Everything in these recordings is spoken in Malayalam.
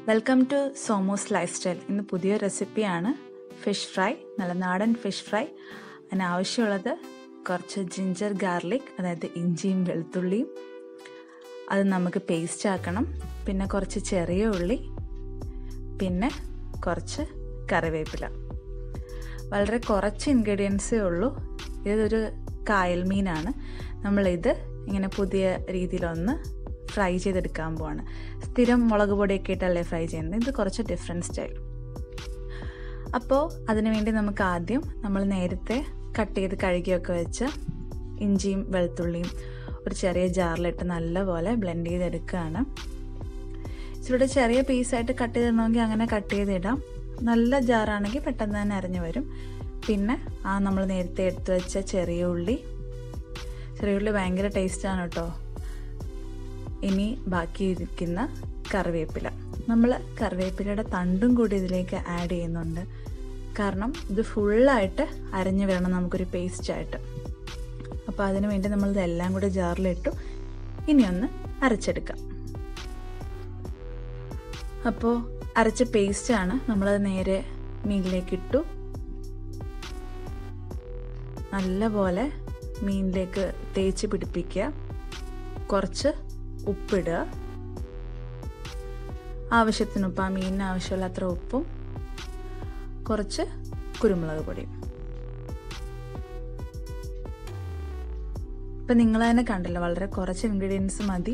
welcome to Somos lifestyle ഇന്ന് പുതിയ റെസിപ്പിയാണ് ഫിഷ് ഫ്രൈ നല്ല നാടൻ ഫിഷ് ഫ്രൈ അതിന് ആവശ്യമുള്ളത് കുറച്ച് ജിഞ്ചർ ഗാർലിക് അതായത് ഇഞ്ചിയും വെളുത്തുള്ളിയും അത് നമുക്ക് പേസ്റ്റ് ആക്കണം പിന്നെ കുറച്ച് ചെറിയ ഉള്ളി പിന്നെ കുറച്ച് കറിവേപ്പില വളരെ കുറച്ച് ഇൻഗ്രീഡിയൻസേ ഉള്ളൂ ഇതൊരു കായൽ മീനാണ് നമ്മളിത് ഇങ്ങനെ പുതിയ രീതിയിലൊന്ന് ഫ്രൈ ചെയ്തെടുക്കാൻ പോവാണ് സ്ഥിരം മുളക് പൊടിയൊക്കെ ഇട്ടല്ലേ ഫ്രൈ ചെയ്യുന്നത് ഇത് കുറച്ച് ഡിഫറെൻറ്റ് സ്റ്റൈൽ അപ്പോൾ അതിനുവേണ്ടി നമുക്ക് ആദ്യം നമ്മൾ നേരത്തെ കട്ട് ചെയ്ത് കഴുകിയൊക്കെ വെച്ച് ഇഞ്ചിയും വെളുത്തുള്ളിയും ഒരു ചെറിയ ജാറിലിട്ട് നല്ലപോലെ ബ്ലെൻഡ് ചെയ്തെടുക്കുകയാണ് ഇവിടെ ചെറിയ പീസായിട്ട് കട്ട് ചെയ്തിടണമെങ്കിൽ അങ്ങനെ കട്ട് ചെയ്തിടാം നല്ല ജാറാണെങ്കിൽ പെട്ടെന്ന് തന്നെ അരിഞ്ഞു വരും പിന്നെ ആ നമ്മൾ നേരത്തെ എടുത്തു വെച്ച ചെറിയ ഉള്ളി ചെറിയ ഉള്ളി ഭയങ്കര ടേസ്റ്റാണ് കേട്ടോ ഇനി ബാക്കി ഇരിക്കുന്ന കറിവേപ്പില നമ്മൾ കറിവേപ്പിലയുടെ തണ്ടും കൂടി ഇതിലേക്ക് ആഡ് ചെയ്യുന്നുണ്ട് കാരണം ഇത് ഫുള്ളായിട്ട് അരഞ്ഞു വരണം നമുക്കൊരു പേസ്റ്റായിട്ട് അപ്പോൾ അതിന് വേണ്ടി നമ്മൾ ഇതെല്ലാം കൂടി ജാറിലിട്ടു ഇനിയൊന്ന് അരച്ചെടുക്കാം അപ്പോൾ അരച്ച പേസ്റ്റാണ് നമ്മളത് നേരെ മീനിലേക്ക് ഇട്ടു നല്ലപോലെ മീനിലേക്ക് തേച്ച് പിടിപ്പിക്കുക കുറച്ച് ഉപ്പിടുക ആവശ്യത്തിന് ഉപ്പ് ആ മീനിന് ആവശ്യമുള്ള അത്ര ഉപ്പും കുറച്ച് കുരുമുളക് പൊടിയും ഇപ്പം നിങ്ങൾ തന്നെ കണ്ടല്ലോ വളരെ കുറച്ച് ഇൻഗ്രീഡിയൻസ് മതി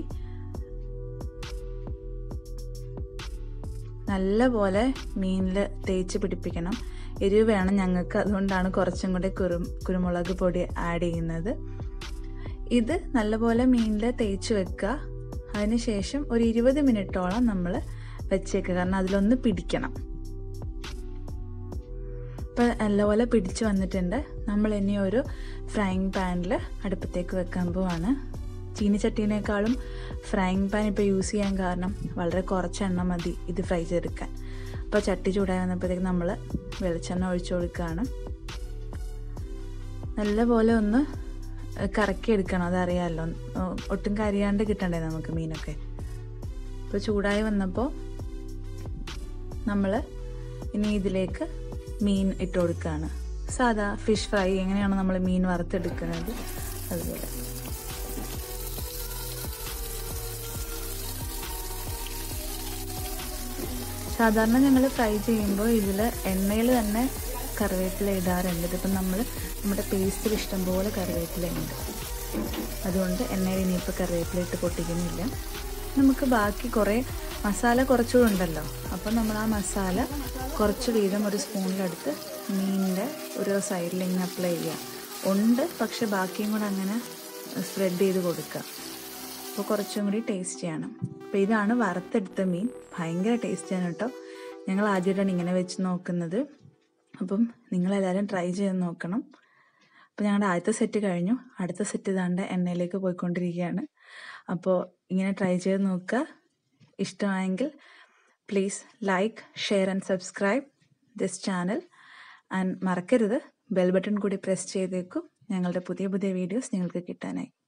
നല്ലപോലെ മീനിൽ തേച്ച് പിടിപ്പിക്കണം എരിവ് വേണം ഞങ്ങൾക്ക് അതുകൊണ്ടാണ് കുറച്ചും കൂടെ കുരു കുരുമുളക് പൊടി ആഡ് ചെയ്യുന്നത് ഇത് നല്ലപോലെ മീനിൽ തേച്ച് വെക്കുക അതിനുശേഷം ഒരു ഇരുപത് മിനിറ്റോളം നമ്മൾ വെച്ചേക്കുക കാരണം അതിലൊന്ന് പിടിക്കണം ഇപ്പം നല്ലപോലെ പിടിച്ചു വന്നിട്ടുണ്ട് നമ്മൾ ഇനി ഒരു ഫ്രൈങ് പാനിൽ അടുപ്പത്തേക്ക് വെക്കാൻ പോവാണ് ചീനിച്ചട്ടീനേക്കാളും ഫ്രൈങ് പാൻ ഇപ്പോൾ യൂസ് ചെയ്യാൻ കാരണം വളരെ കുറച്ച് എണ്ണ മതി ഇത് ഫ്രൈ ചെയ്തെടുക്കാൻ അപ്പോൾ ചട്ടി ചൂടായി വന്നപ്പോഴത്തേക്ക് നമ്മൾ വെളിച്ചെണ്ണ ഒഴിച്ചു കൊടുക്കുകയാണ് നല്ലപോലെ ഒന്ന് കറക്കി എടുക്കണം അതറിയാമല്ലോ ഒട്ടും കരിയാണ്ട് കിട്ടണ്ടേ നമുക്ക് മീനൊക്കെ ഇപ്പോൾ ചൂടായി വന്നപ്പോൾ നമ്മൾ ഇനി ഇതിലേക്ക് മീൻ ഇട്ട് കൊടുക്കുകയാണ് സാധാ ഫിഷ് ഫ്രൈ എങ്ങനെയാണ് നമ്മൾ മീൻ വറുത്തെടുക്കുന്നത് അതുപോലെ സാധാരണ ഞങ്ങൾ ഫ്രൈ ചെയ്യുമ്പോൾ ഇതിൽ എണ്ണയിൽ തന്നെ കറിവേപ്പില ഇടാറുണ്ട് ഇതിപ്പം നമ്മൾ നമ്മുടെ പേസ്റ്റിൽ ഇഷ്ടംപോലെ കറിവേപ്പിലയുണ്ട് അതുകൊണ്ട് എണ്ണയിൽ ഇനിയിപ്പോൾ കറിവേപ്പില ഇട്ട് പൊട്ടിക്കുന്നില്ല നമുക്ക് ബാക്കി കുറേ മസാല കുറച്ചുകൂടെ ഉണ്ടല്ലോ അപ്പോൾ നമ്മൾ ആ മസാല കുറച്ച് വീതം ഒരു സ്പൂണിലെടുത്ത് മീനിൻ്റെ ഒരു സൈഡിൽ ഇങ്ങനെ അപ്ലൈ ചെയ്യുക ഉണ്ട് പക്ഷെ ബാക്കിയും കൂടെ അങ്ങനെ സ്പ്രെഡ് ചെയ്ത് കൊടുക്കുക അപ്പോൾ കുറച്ചും കൂടി ടേസ്റ്റ് ചെയ്യണം അപ്പോൾ ഇതാണ് വറുത്തെടുത്ത മീൻ ഭയങ്കര ടേസ്റ്റിയാണ് കേട്ടോ ഞങ്ങൾ ആദ്യമായിട്ടാണ് ഇങ്ങനെ വെച്ച് നോക്കുന്നത് അപ്പം നിങ്ങളെല്ലാവരും ട്രൈ ചെയ്ത് നോക്കണം അപ്പോൾ ഞങ്ങളുടെ ആദ്യത്തെ സെറ്റ് കഴിഞ്ഞു അടുത്ത സെറ്റ് ഇതാണ്ട് എണ്ണയിലേക്ക് പോയിക്കൊണ്ടിരിക്കുകയാണ് അപ്പോൾ ഇങ്ങനെ ട്രൈ ചെയ്ത് നോക്കുക ഇഷ്ടമായെങ്കിൽ please like share and subscribe this channel and മറക്കരുത് ബെൽ ബട്ടൺ കൂടി പ്രസ് ചെയ്തേക്കും ഞങ്ങളുടെ പുതിയ പുതിയ വീഡിയോസ് നിങ്ങൾക്ക് കിട്ടാനായി